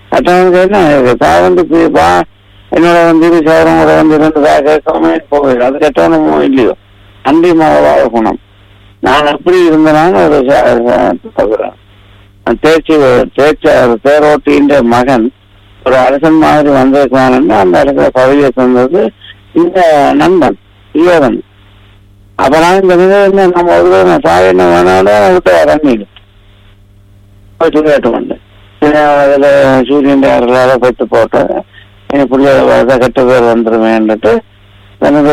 கட்டணம் என்ன தான் வந்து இப்ப வா என்னோட வந்து இரு சவரம் கூட வந்து ரெண்டு ரூபா கேட்காம போகுது அது கட்டணமோ இல்லையோ அண்டி மகவாக குணம் நான் எப்படி இருந்தனாலும் ஒரு ச- ச- பார்க்கிறேன். தேர்ச்சி தேர்ச்சி தேரோட்டின்ற மகன் ஒரு அரசன் மாதிரி வந்திருக்கான்னு அந்த இடத்துல பதவியை தந்தது இந்த நண்பன் ஈவரன் அப்ப நான் இந்த நிலையில நம்ம ஒரு தடவை தாய் என்ன வேணாலும் விட்டு இறங்கிடு போயிட்டு கேட்டு வந்தேன் அதுல சூரியன் யாரால பெற்று போட்டேன் என் பிள்ளைய கெட்ட பேர் வந்துருவேன்ட்டு எனக்கு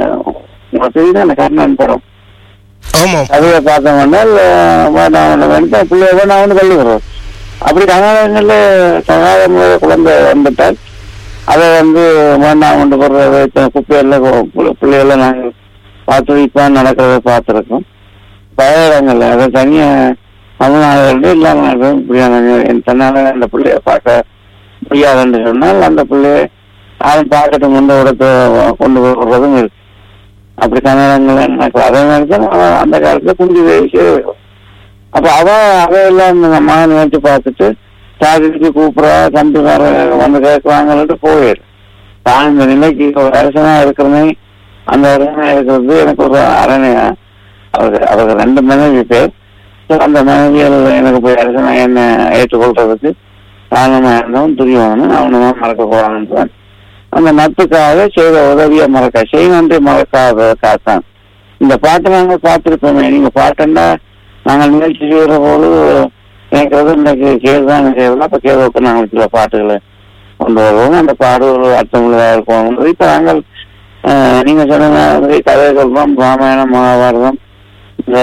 தெரியுது கர்ணன் படம் ஆமாம் அதுவே பார்த்தோம்னா வேண்டாம் வந்து பிள்ளைய வேணாம் வந்து கல்லுகிறோம் அப்படி கனகங்கள்ல தகாத முறையில் குழந்தை வந்துட்டால் அதை வந்து வேண்டாம் கொண்டு போடுறது குப்பையெல்லாம் பிள்ளைகளை நாங்கள் பார்த்து இப்போ நடக்கிறத பார்த்துருக்கோம் பல இடங்கள்ல அதை தனியா தமிழ்நாடுகளில் இல்லாம இப்படியான என் தன்னால அந்த பிள்ளைய பார்க்க முடியாதுன்னு சொன்னால் அந்த பிள்ளைய யாரும் பார்க்கட்டும் கொண்டு விடத்தை கொண்டு போடுறதும் இருக்கு அப்படி கன்னடங்கள் எனக்கு அதே மாதிரி தான் அவன் அந்த காலத்துல குண்டி வயசு அப்ப அவ அதையெல்லாம் இந்த மகன் நினைச்சு பார்த்துட்டு சாதிக்கு கூப்பிடுறா தம்பிக்கார வந்து கேட்கலாங்கன்ட்டு போயிடு தான் இந்த நிலைக்கு ஒரு அரசனா இருக்கிறனே அந்த அரசனா இருக்கிறது எனக்கு ஒரு அரணையா அவருக்கு அவருக்கு ரெண்டு மனைவி பேர் So, அந்த மனைவியல் எனக்கு போய் அரசனா என்ன ஏற்றுக்கொள்றதுக்கு காரணமா இருந்தவன் துரியவனு அவனுமா மறக்க போறான்னு அந்த நட்புக்காக செய்த உதவியை மறக்க செய்வன்றி மறக்காததற்காகத்தான் இந்த பாட்டை நாங்கள் பார்த்துருப்போமே நீங்க பாட்டுன்னா நாங்கள் நிகழ்ச்சி செய்கிற போது எனக்கு வந்து இன்னைக்கு கேள்தான் செய்யலாம் அப்ப கேள்விக்கு நாங்கள் சில பாட்டுகளை கொண்டு வருவோம் அந்த பாடு ஒரு அர்த்தமுள்ளதாக இருக்கும் இப்ப நாங்கள் அஹ், நீங்க சொன்ன மாதிரி கதை சொல்றோம் ராமாயணம் மகாபாரதம் இந்த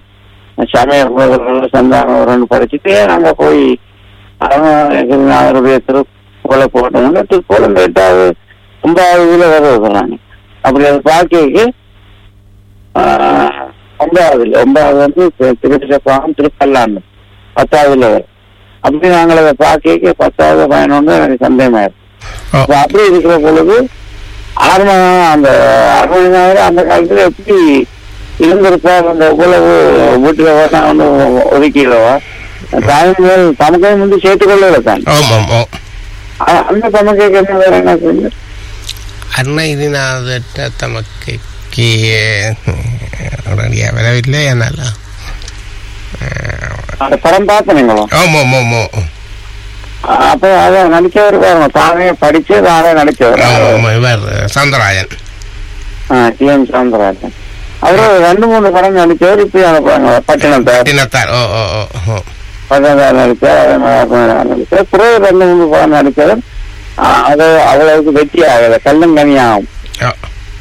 சமய புத்தகங்கள் சந்தானம் ரெண்டு படிச்சுட்டே நாங்க போய் அவங்க அவருடைய திருப்போல போட்டோம்னா திருப்போலம் எட்டாவது ஒன்பதாவது இதுல வருவது நாங்க அப்படி அதை பார்க்க ஒன்பதாவது இல்லை ஒன்பதாவது வந்து திருச்சிசப்பாகம் திருப்பல்லாண்டு பத்தாவதுல வரும் அப்படி நாங்கள் அதை பார்க்க பத்தாவது பயணம்னு எனக்கு சந்தேகமாயிருக்கு ஓ அப்ப அப்படி இருக்கிற பொழுது ஆர்மா அந்த அருமையினாவது அந்த காலத்துல எப்படி இருந்திருப்பார் அந்த இவ்வளவு வீட்டுல வேணா ஒன்று ஒதுக்கிடவா தாய்மொழி தமக்கை முந்தி சேர்த்துக்கொள்ளல தான் ஆமாம் ஓ அ- அந்த தமக்கைக்கு என்ன வேற என்ன சொல்லு அருணகிரிநாதற்ற தமக்கு உடனடியாக வரவில்லை என்னால் அந்த படம் பார்த்தீங்களோ ஆமாம் ஆமாம் அப்ப அதை நடிச்சவர் பாருங்க தானே படிச்சு தானே நடிச்சவர் ஆமாம் இவர் சந்திராயன் டி எம் சவுந்தரராஜன் அவரு ரெண்டு மூணு படம் நடிச்சவர் இப்படி அனுப்புறாங்க பட்டினத்தை தினத்தார் ஓ ஓ ஓ ஓ பட்டதார் நடிச்சார் அதே மாதிரி நடிச்சார் பிறகு ரெண்டு மூணு படம் நடிச்சவர் ஆஹ் அது அவ்வளவுக்கு வெற்றி ஆகல கல்லும் கனியாகும் ஓ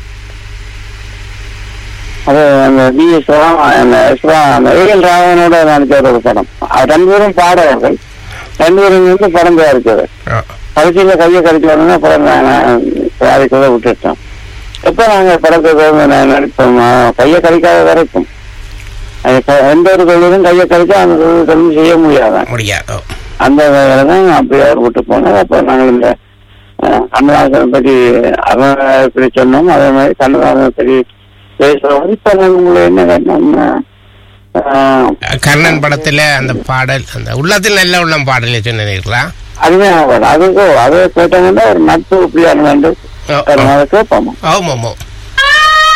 அது அந்த டி எஸ் அந்த ஸ்ரா- அந்த ஏஎல் ராவனோட நடிச்ச ஒரு படம் அது ரெண்டு பேரும் பாடகர்கள் ரெண்டு பேரும் வந்து படம் தயாரிச்சவர் ஓ கடைசியில கையை கடிச்சு உடனே படம் தயாரிக்கிறத விட்டுட்டோம் எப்ப நாங்க படத்தை தொடர்ந்து நடிப்போம் ஆஹ் கையை கடிக்காத வரைக்கும் அது க- எந்த ஒரு தொழிலும் கையை கடிச்சா அந்த தொழில் தொழில் செய்ய முடியாதான் முடியாது ஓ அந்த வேலை தான் அப்படியே அவர் விட்டு போனோம் அப்போ நாங்கள் இந்த அஹ், கண்ணதாசனை பற்றி அவன் எப்படி சொன்னோம் அதே மாதிரி கண்ணதாசனை பற்றி பேசுறோம் இப்போ நாங்கள் உங்களை என்ன கேட்டோம்னா அஹ், கர்ணன் படத்துல அந்த பாடல் அந்த உள்ளத்தில் நல்ல உள்ளம் பாடல் சொன்னீங்களா அதுதான் அவர் அதுக்கு அதை கேட்டோம்னா ஒரு நட்பு இப்படியான வேண்டும் ஓ, ஓ. அதை கேட்போம் ஆமாம் ஆமாம்